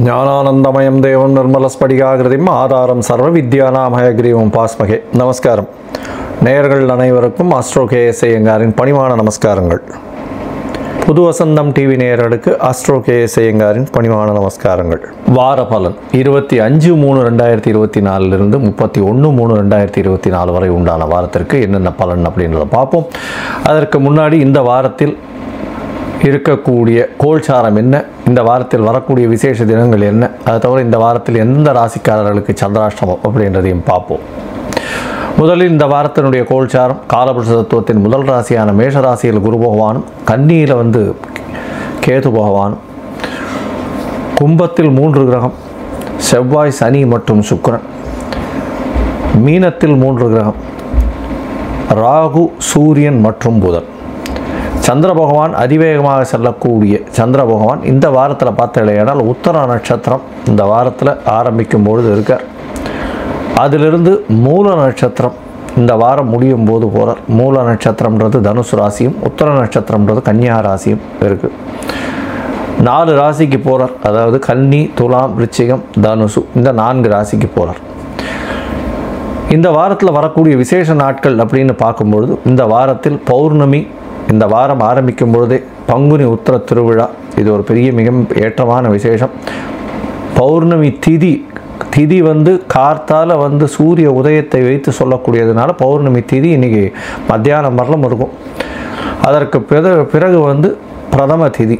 ஞானானந்தமயம் தேவம் நிர்மலஸ்படிகாகிருதிம் ஆதாரம் சர்வ வித்யானாமயக்ரீவம் பாஸ்மகே நமஸ்காரம் நேயர்கள் அனைவருக்கும் அஸ்ட்ரோ கேஎஸ் ஐயங்காரின் பணிவான நமஸ்காரங்கள் புது வசந்தம் டிவி நேயர்களுக்கு அஸ்ட்ரோ கேஎஸ் ஐயங்காரின் பணிவான நமஸ்காரங்கள் வார பலன் இருபத்தி அஞ்சு மூணு ரெண்டாயிரத்தி இருபத்தி நாலுலேருந்து முப்பத்தி ஒன்று மூணு ரெண்டாயிரத்தி இருபத்தி நாலு வரை உண்டான வாரத்திற்கு என்னென்ன பலன் அப்படின்றத பார்ப்போம் அதற்கு முன்னாடி இந்த வாரத்தில் இருக்கக்கூடிய கோல்சாரம் என்ன இந்த வாரத்தில் வரக்கூடிய விசேஷ தினங்கள் என்ன அதை தவிர இந்த வாரத்தில் எந்த ராசிக்காரர்களுக்கு சந்திராஷ்டமம் அப்படின்றதையும் பார்ப்போம் முதலில் இந்த வாரத்தினுடைய கோல்சாரம் காலபுருஷ தத்துவத்தின் முதல் ராசியான மேஷ ராசியில் குரு பகவானும் கன்னியில் வந்து கேது பகவானும் கும்பத்தில் மூன்று கிரகம் செவ்வாய் சனி மற்றும் சுக்கிரன் மீனத்தில் மூன்று கிரகம் ராகு சூரியன் மற்றும் புதன் சந்திர பகவான் அதிவேகமாக செல்லக்கூடிய சந்திர பகவான் இந்த வாரத்தில் பார்த்தீங்கன்னா உத்தர நட்சத்திரம் இந்த வாரத்தில் ஆரம்பிக்கும் பொழுது இருக்கார் அதிலிருந்து மூல நட்சத்திரம் இந்த வாரம் முடியும் போது போகிறார் மூல நட்சத்திரம்ன்றது தனுசு ராசியும் உத்தர நட்சத்திரம்ன்றது கன்னியா ராசியும் இருக்குது நாலு ராசிக்கு போகிறார் அதாவது கன்னி துலாம் விருச்சிகம் தனுசு இந்த நான்கு ராசிக்கு போகிறார் இந்த வாரத்தில் வரக்கூடிய விசேஷ நாட்கள் அப்படின்னு பார்க்கும்பொழுது இந்த வாரத்தில் பௌர்ணமி இந்த வாரம் ஆரம்பிக்கும் பொழுதே பங்குனி உத்திர திருவிழா இது ஒரு பெரிய மிக ஏற்றமான விசேஷம் பௌர்ணமி திதி திதி வந்து கார்த்தால வந்து சூரிய உதயத்தை வைத்து சொல்லக்கூடியதுனால பௌர்ணமி திதி இன்னைக்கு மத்தியானம் வரலும் இருக்கும் அதற்கு பிறகு பிறகு வந்து பிரதம திதி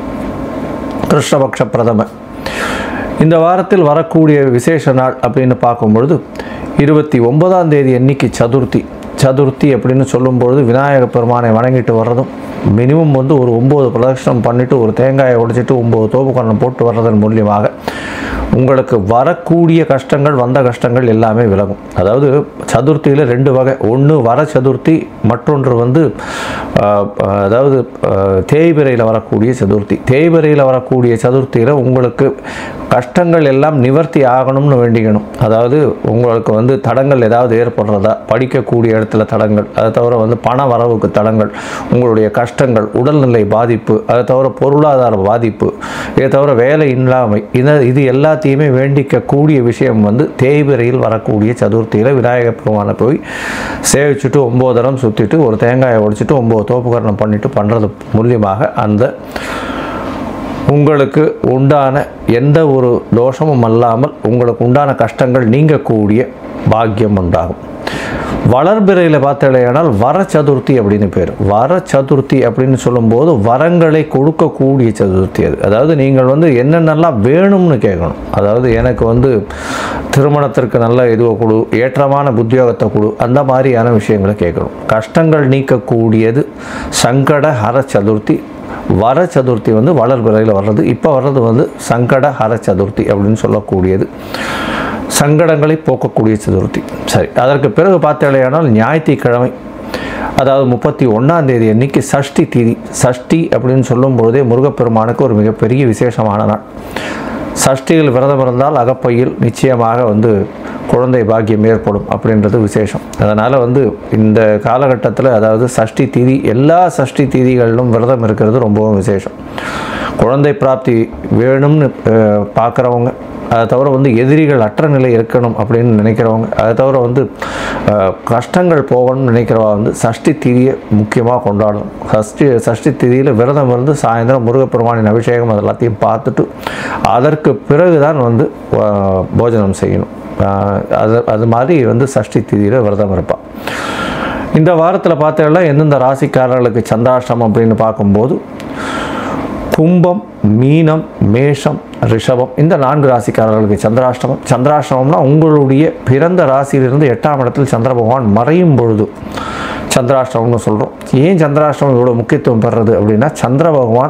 கிருஷ்ணபக்ஷ பிரதம இந்த வாரத்தில் வரக்கூடிய விசேஷ நாள் அப்படின்னு பார்க்கும்பொழுது இருபத்தி ஒன்பதாம் தேதி அன்னைக்கு சதுர்த்தி சதுர்த்தி அப்படின்னு சொல்லும்பொழுது விநாயக பெருமானை வணங்கிட்டு வர்றதும் மினிமம் வந்து ஒரு ஒம்பது பிரதட்சணம் பண்ணிவிட்டு ஒரு தேங்காயை உடைச்சிட்டு ஒம்பது தோப்புக்கரணம் போட்டு வர்றதன் மூலியமாக உங்களுக்கு வரக்கூடிய கஷ்டங்கள் வந்த கஷ்டங்கள் எல்லாமே விலகும் அதாவது சதுர்த்தியில் ரெண்டு வகை ஒன்று வர சதுர்த்தி மற்றொன்று வந்து ஆஹ், அதாவது ஆஹ், தேய்பிரையில் வரக்கூடிய சதுர்த்தி தேய்பிரையில் வரக்கூடிய சதுர்த்தியில் உங்களுக்கு கஷ்டங்கள் எல்லாம் நிவர்த்தி ஆகணும்னு வேண்டிக்கணும் அதாவது உங்களுக்கு வந்து தடங்கள் ஏதாவது ஏற்படுறதா படிக்கக்கூடிய இடத்துல தடங்கள் அதை தவிர வந்து பண வரவுக்கு தடங்கள் உங்களுடைய கஷ்டங்கள் உடல்நிலை பாதிப்பு அதை தவிர பொருளாதார பாதிப்பு இதை தவிர வேலை இல்லாமை இத இது எல்லாத்தையுமே வேண்டிக்கக்கூடிய விஷயம் வந்து தேய்பிரையில் வரக்கூடிய சதுர்த்தியில் விநாயகர் பெருமானை போய் சேவிச்சுட்டு ஒம்பது தரம் சுற்றிட்டு ஒரு தேங்காயை உடைச்சிட்டு ஒம்பது தோப்புக்கரணம் பண்ணிட்டு பண்ணுறது மூலியமாக அந்த உங்களுக்கு உண்டான எந்த ஒரு தோஷமும் அல்லாமல் உங்களுக்கு உண்டான கஷ்டங்கள் நீங்கக்கூடிய பாக்கியம் உண்டாகும் வளர்பிறையில் பார்த்தீங்கன்னா வர சதுர்த்தி அப்படின்னு பேர் வர சதுர்த்தி அப்படின்னு சொல்லும்போது வரங்களை கொடுக்கக்கூடிய சதுர்த்தி அது அதாவது நீங்கள் வந்து என்னென்னலாம் வேணும்னு கேட்கணும் அதாவது எனக்கு வந்து திருமணத்திற்கு நல்ல இதுவை கொடு ஏற்றமான உத்தியோகத்தை கொடு அந்த மாதிரியான விஷயங்களை கேட்கணும் கஷ்டங்கள் நீக்கக்கூடியது சங்கட ஹர சதுர்த்தி வர சதுர்த்தி வந்து வளர்பிறையில் வர்றது இப்போ வர்றது வந்து சங்கட ஹர சதுர்த்தி அப்படின்னு சொல்லக்கூடியது சங்கடங்களை போக்கக்கூடிய சதுர்த்தி சரி அதற்கு பிறகு பார்த்தேனால் ஞாயிற்றுக்கிழமை அதாவது முப்பத்தி ஒன்றாம் தேதி அன்னைக்கு சஷ்டி திதி சஷ்டி அப்படின்னு சொல்லும் பொழுதே முருகப்பெருமானுக்கு ஒரு மிகப்பெரிய விசேஷமான நாள் சஷ்டியில் விரதம் இருந்தால் அகப்பையில் நிச்சயமாக வந்து குழந்தை பாக்கியம் ஏற்படும் அப்படின்றது விசேஷம் அதனால் வந்து இந்த காலகட்டத்தில் அதாவது சஷ்டி திதி எல்லா சஷ்டி திதிகளிலும் விரதம் இருக்கிறது ரொம்பவும் விசேஷம் குழந்தை பிராப்தி வேணும்னு அஹ், பார்க்குறவங்க அதை தவிர வந்து எதிரிகள் அற்ற நிலை இருக்கணும் அப்படின்னு நினைக்கிறவங்க அதை தவிர வந்து அஹ், கஷ்டங்கள் போகணும்னு நினைக்கிறவங்க வந்து சஷ்டி திதியை முக்கியமாக கொண்டாடணும் சஷ்டி சஷ்டி திதியில் விரதம் இருந்து சாயந்தரம் முருகப்பெருமானின் அபிஷேகம் அது எல்லாத்தையும் பார்த்துட்டு அதற்கு பிறகு தான் வந்து அஹ், போஜனம் செய்யணும் அஹ், அது அது மாதிரி வந்து சஷ்டி திதியில் விரதம் இருப்பான் இந்த வாரத்தில் பார்த்தீங்கன்னா எந்தெந்த ராசிக்காரர்களுக்கு சந்திராஷ்டமம் அப்படின்னு பார்க்கும்போது கும்பம் மீனம் மேஷம் ரிஷபம் இந்த நான்கு ராசிக்காரர்களுக்கு சந்திராஷ்டமம் சந்திராஷ்டமம்னா உங்களுடைய பிறந்த ராசியிலிருந்து எட்டாம் இடத்தில் சந்திர பகவான் மறையும் பொழுது சந்திராஷ்டமம்னு சொல்கிறோம் ஏன் சந்திராஷ்டமம் இவ்வளோ முக்கியத்துவம் பெறுறது அப்படின்னா சந்திர பகவான்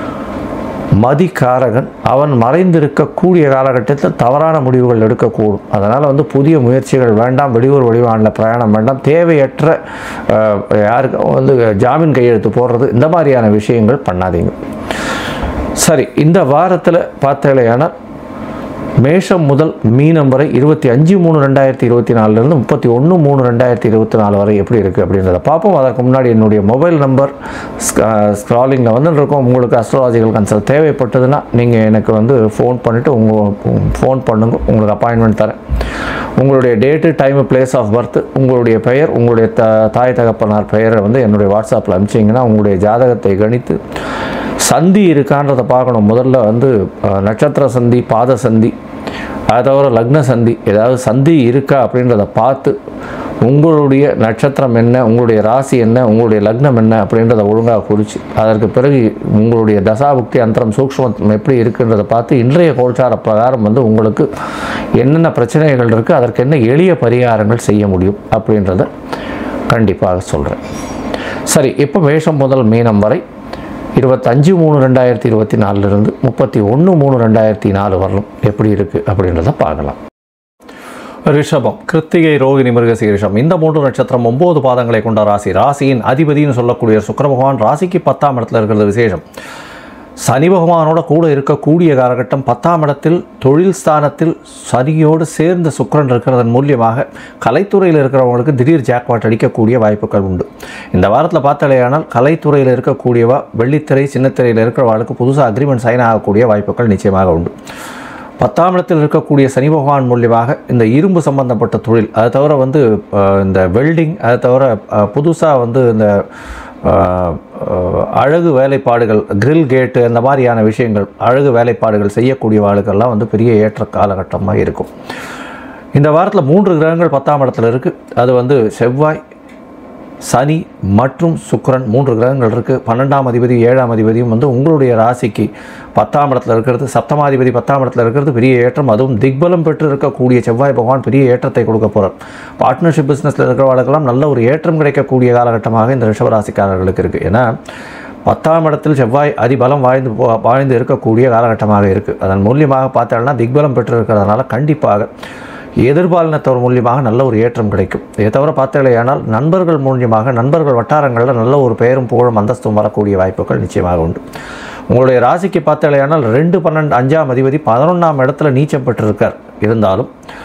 மதிக்காரகன் அவன் மறைந்திருக்கக்கூடிய காலகட்டத்தில் தவறான முடிவுகள் எடுக்கக்கூடும் அதனால் வந்து புதிய முயற்சிகள் வேண்டாம் வெளியூர் வெளிவானில் பிரயாணம் வேண்டாம் தேவையற்ற அஹ், யாருக்கு வந்து ஜாமீன் கையெழுத்து போடுறது இந்த மாதிரியான விஷயங்கள் பண்ணாதீங்க சரி இந்த வாரத்தில் பார்த்தீங்கன்னா மேஷம் முதல் மீனம் வரை இருபத்தி அஞ்சு மூணு ரெண்டாயிரத்தி இருபத்தி நாலுலேருந்து முப்பத்தி ஒன்று மூணு ரெண்டாயிரத்தி இருபத்தி நாலு வரை எப்படி இருக்குது அப்படின்றத பார்ப்போம் அதற்கு முன்னாடி என்னுடைய மொபைல் நம்பர் ஸ்க்ராலிங்கில் வந்து இருக்கும் உங்களுக்கு அஸ்ட்ராலஜிக்கல் கன்சல்ட் தேவைப்பட்டதுன்னா நீங்கள் எனக்கு வந்து ஃபோன் பண்ணிவிட்டு உங்கள் ஃபோன் பண்ணுங்க உங்களுக்கு அப்பாயின்மெண்ட் தரேன் உங்களுடைய date time place of birth உங்களுடைய பெயர் உங்களுடைய த தாய் தகப்பனார் பெயரை வந்து என்னுடைய வாட்ஸ்அப்பில் அனுப்பிச்சிங்கன்னா உங்களுடைய ஜாதகத்தை கணித்து சந்தி இருக்கான்றதை பார்க்கணும் முதல்ல வந்து அஹ், நட்சத்திர சந்தி பாத சந்தி அதை தவிர லக்ன சந்தி ஏதாவது சந்தி இருக்கா அப்படின்றத பார்த்து உங்களுடைய நட்சத்திரம் என்ன உங்களுடைய ராசி என்ன உங்களுடைய லக்னம் என்ன அப்படின்றத ஒழுங்காக குறித்து அதற்கு பிறகு உங்களுடைய தசாபுக்தி அந்தரம் சூக்ஷ்மம் எப்படி இருக்குன்றதை பார்த்து இன்றைய கோல்சார பிரகாரம் வந்து உங்களுக்கு என்னென்ன பிரச்சனைகள் இருக்குது அதற்கு என்ன எளிய பரிகாரங்கள் செய்ய முடியும் அப்படின்றத கண்டிப்பாக சொல்கிறேன் சரி இப்போ மேஷம் முதல் மீனம் வரை இருபத்தஞ்சு மூணு ரெண்டாயிரத்தி இருபத்தி நாலுலேருந்து முப்பத்தி ஒன்று மூணு ரெண்டாயிரத்தி நாலு வரலும் எப்படி இருக்குது அப்படின்றத பார்க்கலாம் ரிஷபம் கிருத்திகை ரோகிணி மிருகசீரிஷம் இந்த மூன்று நட்சத்திரம் ஒன்பது பாதங்களை கொண்ட ராசி ராசியின் அதிபதினு சொல்லக்கூடிய சுக்கிர பகவான் ராசிக்கு பத்தாம் இடத்துல இருக்கிறது விசேஷம் சனி பகவானோட கூட இருக்கக்கூடிய காலகட்டம் பத்தாம் இடத்தில் தொழில் ஸ்தானத்தில் சனியோடு சேர்ந்த சுக்கிரன் இருக்கிறதன் மூலியமாக கலைத்துறையில் இருக்கிறவங்களுக்கு திடீர் ஜாக்பாட் அடிக்கக்கூடிய வாய்ப்புகள் உண்டு இந்த வாரத்தில் பார்த்தாலேயானால் கலைத்துறையில் இருக்கக்கூடியவா வெள்ளித்திரை சின்னத்திரையில் இருக்கிறவர்களுக்கு புதுசாக அக்ரிமெண்ட் சைன் ஆகக்கூடிய வாய்ப்புகள் நிச்சயமாக உண்டு பத்தாம் இடத்தில் இருக்கக்கூடிய சனி பகவான் மூலியமாக இந்த இரும்பு சம்பந்தப்பட்ட தொழில் அதை தவிர வந்து அஹ், இந்த வெல்டிங் அதை தவிர புதுசாக வந்து இந்த அஹ், அஹ், அழகு வேலைப்பாடுகள் கிரில் கேட்டு அந்த மாதிரியான விஷயங்கள் அழகு வேலைப்பாடுகள் செய்யக்கூடிய ஆளுக்கெல்லாம் வந்து பெரிய ஏற்ற காலகட்டமாக இருக்கும் இந்த வாரத்தில் மூன்று கிரகங்கள் பத்தாம் இடத்துல இருக்குது அது வந்து செவ்வாய் சனி மற்றும் சுக்கிரன் மூன்று கிரகங்கள் இருக்குது பன்னெண்டாம் அதிபதி ஏழாம் அதிபதியும் வந்து உங்களுடைய ராசிக்கு பத்தாம் இடத்துல இருக்கிறது சப்தமாதிபதி பத்தாம் இடத்துல இருக்கிறது பெரிய ஏற்றம் அதுவும் திக்பலம் பெற்று இருக்கக்கூடிய செவ்வாய் பகவான் பெரிய ஏற்றத்தை கொடுக்க போகிறார் பார்ட்னர்ஷிப் பிஸ்னஸில் இருக்கிறவர்களுக்கெல்லாம் நல்ல ஒரு ஏற்றம் கிடைக்கக்கூடிய காலகட்டமாக இந்த ரிஷபராசிக்காரர்களுக்கு இருக்குது ஏன்னா பத்தாம் இடத்தில் செவ்வாய் அதிபலம் வாய்ந்து போ வாழ்ந்து இருக்கக்கூடிய காலகட்டமாக இருக்குது அதன் மூலியமாக பார்த்தோம்னா திக்பலம் பெற்று இருக்கிறதுனால கண்டிப்பாக எதிர்பாலினத்தவர் மூலியமாக நல்ல ஒரு ஏற்றம் கிடைக்கும் இதை தவிர பார்த்தீங்களேயானால் நண்பர்கள் மூலியமாக நண்பர்கள் வட்டாரங்களில் நல்ல ஒரு பெயரும் புகழும் அந்தஸ்தும் வரக்கூடிய வாய்ப்புகள் நிச்சயமாக உண்டு உங்களுடைய ராசிக்கு பார்த்தீங்களேயானால் ரெண்டு பன்னெண்டு அஞ்சாம் அதிபதி பதினொன்றாம் இடத்துல நீச்சம் பெற்றிருக்கார் இருந்தாலும்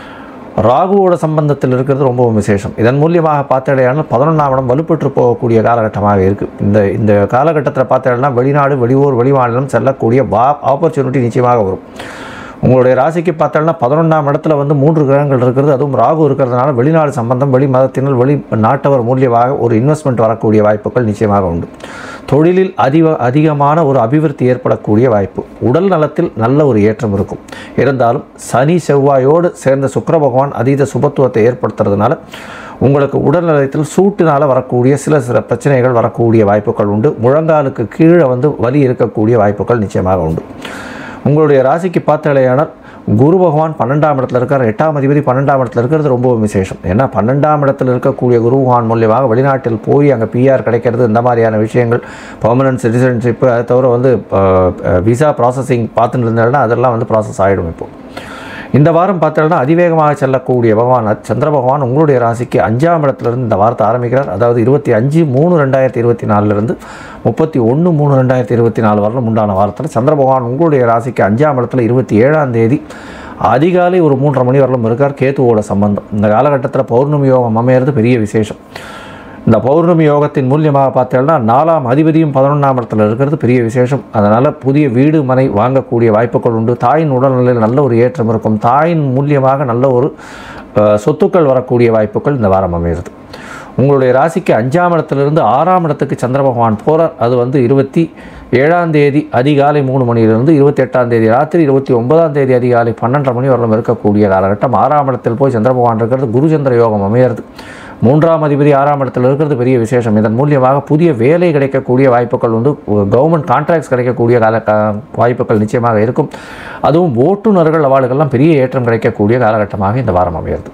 ராகுவோட சம்பந்தத்தில் இருக்கிறது ரொம்பவும் விசேஷம் இதன் மூலியமாக பார்த்தடையானால் பதினொன்றாம் இடம் வலுப்பெற்று போகக்கூடிய காலகட்டமாக இருக்குது இந்த இந்த காலகட்டத்தில் பார்த்தீங்கன்னா வெளிநாடு வெளியூர் வெளிமாநிலம் செல்லக்கூடிய வா ஆப்பர்ச்சுனிட்டி நிச்சயமாக வரும் உங்களுடைய ராசிக்கு பார்த்தோம்னா பதினொன்றாம் இடத்துல வந்து மூன்று கிரகங்கள் இருக்கிறது அதுவும் ராகு இருக்கிறதுனால வெளிநாடு சம்பந்தம் வெளி மதத்தினால் வெளி நாட்டவர் மூலியமாக ஒரு இன்வெஸ்ட்மெண்ட் வரக்கூடிய வாய்ப்புகள் நிச்சயமாக உண்டு தொழிலில் அதிக அதிகமான ஒரு அபிவிருத்தி ஏற்படக்கூடிய வாய்ப்பு உடல் நலத்தில் நல்ல ஒரு ஏற்றம் இருக்கும் இருந்தாலும் சனி செவ்வாயோடு சேர்ந்த சுக்கிர பகவான் அதீத சுபத்துவத்தை ஏற்படுத்துறதுனால உங்களுக்கு உடல் நலத்தில் சூட்டினால் வரக்கூடிய சில சில பிரச்சனைகள் வரக்கூடிய வாய்ப்புகள் உண்டு முழங்காலுக்கு கீழே வந்து வலி இருக்கக்கூடிய வாய்ப்புகள் நிச்சயமாக உண்டு உங்களுடைய ராசிக்கு பார்த்தலையானால் குரு பகவான் பன்னெண்டாம் இடத்துல இருக்கார் எட்டாம் அதிபதி பன்னெண்டாம் இடத்துல இருக்கிறது ரொம்ப விசேஷம் ஏன்னா பன்னெண்டாம் இடத்துல இருக்கக்கூடிய குரு பகவான் மூலியமாக வெளிநாட்டில் போய் அங்கே பிஆர் கிடைக்கிறது இந்த மாதிரியான விஷயங்கள் பர்மனன்ட் சிட்டிசன்ஷிப்பு அதை தவிர வந்து விசா ப்ராசஸிங் பார்த்துட்டு இருந்தாலும் அதெல்லாம் வந்து ப்ராசஸ் ஆகிடும் இப்போ இந்த வாரம் பார்த்தோம்னா அதிவேகமாக செல்லக்கூடிய பகவான் சந்திர பகவான் உங்களுடைய ராசிக்கு அஞ்சாம் இடத்துலேருந்து இந்த வாரத்தை ஆரம்பிக்கிறார் அதாவது இருபத்தி அஞ்சு மூணு ரெண்டாயிரத்தி இருபத்தி நாலுலேருந்து முப்பத்தி ஒன்று மூணு ரெண்டாயிரத்தி இருபத்தி நாலு வரலும் உண்டான வாரத்தில் சந்திர பகவான் உங்களுடைய ராசிக்கு அஞ்சாம் இடத்துல இருபத்தி ஏழாம் தேதி அதிகாலை ஒரு மூன்றரை மணி வரலும் இருக்கார் கேத்துவோட சம்பந்தம் இந்த காலகட்டத்தில் பௌர்ணமி யோகம் அமையிறது பெரிய விசேஷம் இந்த பௌர்ணமி யோகத்தின் மூலியமாக பார்த்தீங்கன்னா நாலாம் அதிபதியும் பதினொன்றாம் இடத்துல இருக்கிறது பெரிய விசேஷம் அதனால் புதிய வீடு மனை வாங்கக்கூடிய வாய்ப்புகள் உண்டு தாயின் உடல்நிலையில் நல்ல ஒரு ஏற்றம் இருக்கும் தாயின் மூலியமாக நல்ல ஒரு அஹ், சொத்துக்கள் வரக்கூடிய வாய்ப்புகள் இந்த வாரம் அமைகிறது உங்களுடைய ராசிக்கு அஞ்சாம் இடத்திலிருந்து ஆறாம் இடத்துக்கு சந்திர பகவான் போகிறார் அது வந்து இருபத்தி ஏழாம் தேதி அதிகாலை மூணு மணியிலிருந்து இருபத்தி எட்டாம் தேதி ராத்திரி இருபத்தி ஒன்பதாம் தேதி அதிகாலை பன்னெண்டரை மணி வரலும் இருக்கக்கூடிய காலகட்டம் ஆறாம் இடத்தில் போய் சந்திர பகவான் இருக்கிறது குருச்சந்திர யோகம் அமையிறது மூன்றாம் அதிபதி ஆறாம் இடத்துல இருக்கிறது பெரிய விசேஷம் இதன் மூலியமாக புதிய வேலை கிடைக்கக்கூடிய வாய்ப்புகள் வந்து கவர்மெண்ட் கான்ட்ராக்ட்ஸ் கிடைக்கக்கூடிய கால கா- வாய்ப்புகள் நிச்சயமாக இருக்கும் அதுவும் ஓட்டுநர்கள் அவாளுக்கெல்லாம் பெரிய ஏற்றம் கிடைக்கக்கூடிய காலகட்டமாக இந்த வாரம் அமைகிறது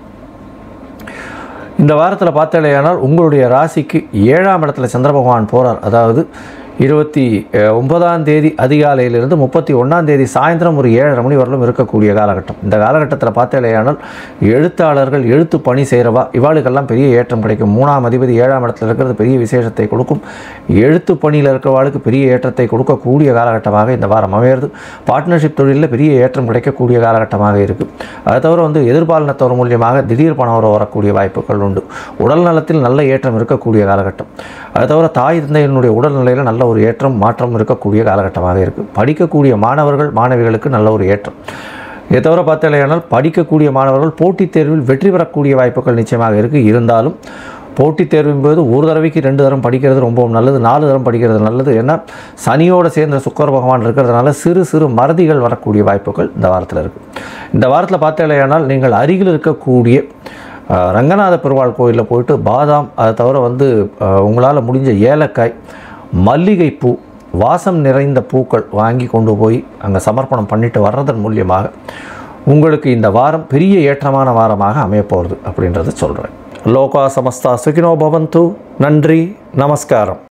இந்த வாரத்தில் பார்த்தலையானால் உங்களுடைய ராசிக்கு ஏழாம் இடத்துல சந்திர பகவான் போகிறார் அதாவது இருபத்தி அஹ், ஒன்பதாம் தேதி அதிகாலையிலிருந்து முப்பத்தி ஒன்றாம் தேதி சாயந்தரம் ஒரு ஏழரை மணி வரலும் இருக்கக்கூடிய காலகட்டம் இந்த காலகட்டத்தில் பார்த்தேலையானால் எழுத்தாளர்கள் எழுத்து பணி செய்கிறவா இவாளுக்கெல்லாம் பெரிய ஏற்றம் கிடைக்கும் மூணாம் அதிபதி ஏழாம் இடத்துல இருக்கிறது பெரிய விசேஷத்தை கொடுக்கும் எழுத்து பணியில் இருக்கிறவாளுக்கு பெரிய ஏற்றத்தை கொடுக்கக்கூடிய காலகட்டமாக இந்த வாரம் அமையிறது பார்ட்னர்ஷிப் தொழிலில் பெரிய ஏற்றம் கிடைக்கக்கூடிய காலகட்டமாக இருக்குது அதை தவிர வந்து எதிர்பாலினத்தவர் மூலியமாக திடீர் பணம் வர வரக்கூடிய வாய்ப்புகள் உண்டு உடல் நலத்தில் நல்ல ஏற்றம் இருக்கக்கூடிய காலகட்டம் அதை தவிர தாய் தந்தையினுடைய உடல்நிலையில் நல்ல ஒரு ஏற்றம் மாற்றம் இருக்கக்கூடிய காலகட்டமாக இருக்குது படிக்கக்கூடிய மாணவர்கள் மாணவிகளுக்கு நல்ல ஒரு ஏற்றம் இதை தவிர பார்த்தாலேயானால் படிக்கக்கூடிய மாணவர்கள் போட்டித் தேர்வில் வெற்றி பெறக்கூடிய வாய்ப்புகள் நிச்சயமாக இருக்குது இருந்தாலும் போட்டித் தேர்வின் போது ஒரு தடவைக்கு ரெண்டு தரம் படிக்கிறது ரொம்ப நல்லது நாலு தரம் படிக்கிறது நல்லது ஏன்னா சனியோடு சேர்ந்த சுக்கர பகவான் இருக்கிறதுனால சிறு சிறு மறதிகள் வரக்கூடிய வாய்ப்புகள் இந்த வாரத்தில் இருக்குது இந்த வாரத்தில் பார்த்தாலேயானால் நீங்கள் அருகில் இருக்கக்கூடிய அஹ், ரங்கநாத பெருமாள் கோயிலில் போயிட்டு பாதாம் அதை தவிர வந்து உங்களால் முடிஞ்ச ஏலக்காய் மல்லிகைப்பூ வாசம் நிறைந்த பூக்கள் வாங்கி கொண்டு போய் அங்கே சமர்ப்பணம் பண்ணிட்டு வர்றதன் மூலியமாக உங்களுக்கு இந்த வாரம் பெரிய ஏற்றமான வாரமாக அமையப்போகிறது அப்படின்றத சொல்கிறேன் லோகா சமஸ்தா சுகினோ பவந்து நன்றி நமஸ்காரம்